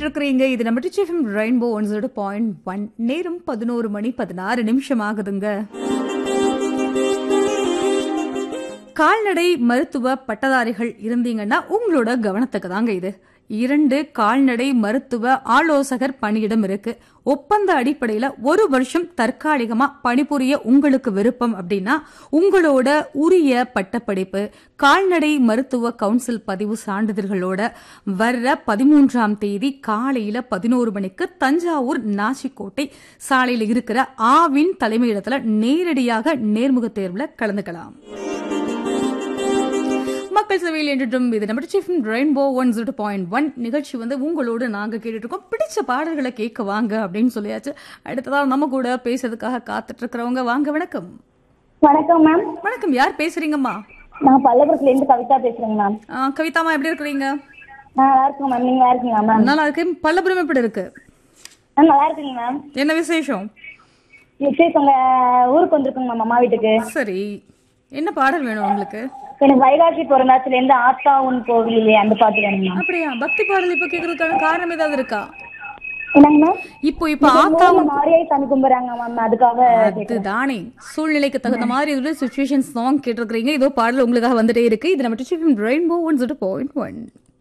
கேட்டுட்டு இருக்கிறீங்க இது நம்ம டிச்சிஎஃப்எம் Rainbow one zero point one நேரம் பதினோரு மணி பதினாறு நிமிஷம் ஆகுதுங்க கால்நடை மருத்துவ பட்டதாரிகள் இருந்தீங்கன்னா உங்களோட கவனத்துக்கு தாங்க இது இரண்டு கால்நடை மருத்துவ ஆலோசகர் பணியிடம் இருக்கு ஒப்பந்த அடிப்படையில ஒரு வருஷம் தற்காலிகமா பணிபுரிய உங்களுக்கு விருப்பம் அப்படின்னா உங்களோட உரிய பட்டப்படிப்பு கால்நடை மருத்துவ கவுன்சில் பதிவு சான்றிதழ்களோட வர்ற பதிமூன்றாம் தேதி காலையில பதினோரு மணிக்கு தஞ்சாவூர் நாச்சிக்கோட்டை சாலையில் இருக்கிற ஆவின் தலைமையிடத்துல நேரடியாக நேர்முக தேர்வுல கலந்துக்கலாம் மக்கள் சேவையில் என்றும் இது நம்ம சீஃப் Rainbow one zero point one நிகழ்ச்சி வந்து உங்களோடு நாங்க கேட்டுட்டு இருக்கோம் பிடிச்ச பாடல்களை கேட்க வாங்க அப்படின்னு சொல்லியாச்சு அடுத்ததாக நம்ம கூட பேசுறதுக்காக காத்துட்டு இருக்கிறவங்க வாங்க வணக்கம் வணக்கம் மேம் வணக்கம் யார் பேசுறீங்கம்மா நான் பல்லபுரத்துல இருந்து கவிதா பேசுறேங்க மேம் ஆ, கவிதாம்மா எப்படி இருக்கிறீங்க நான் நல்லா இருக்கேன் மேம் நீங்க நல்லா இருக்கீங்களா மேம் நல்லா இருக்கு பல்லபுரம் எப்படி இருக்கு நான் நல்லா இருக்கீங்க மேம் என்ன விசேஷம் விசேஷ் உங்க ஊருக்கு வந்திருக்குங்க மேம் அம்மா வீட்டுக்கு சரி என்ன பாடல் வேணும் உங்களுக்கு எனக்கு வைகாசி பிறந்தாச்சுல இருந்து ஆத்தா உன் கோவிலே அந்த பாட்டு வேணுங்க மேம் அப்படியா பக்தி பாடல் இப்ப கேக்குறதுக்கான காரணம் ஏதாவது இருக்கா என்னங்க மேம் இப்போ இப்போ ஆத்தா ஊர்ல மாரியாய் சாமி கும்பிடுறாங்க மேம் அதுக்காக அதுதானே சூழ்நிலைக்கு தகுந்த மாதிரி இதுல சுச்சுவேஷன் சாங் கேட்டிருக்கிறீங்க இதோ பாடல் உங்களுக்காக வந்துட்டே இருக்கு இது நம்ம Rainbow one zero point one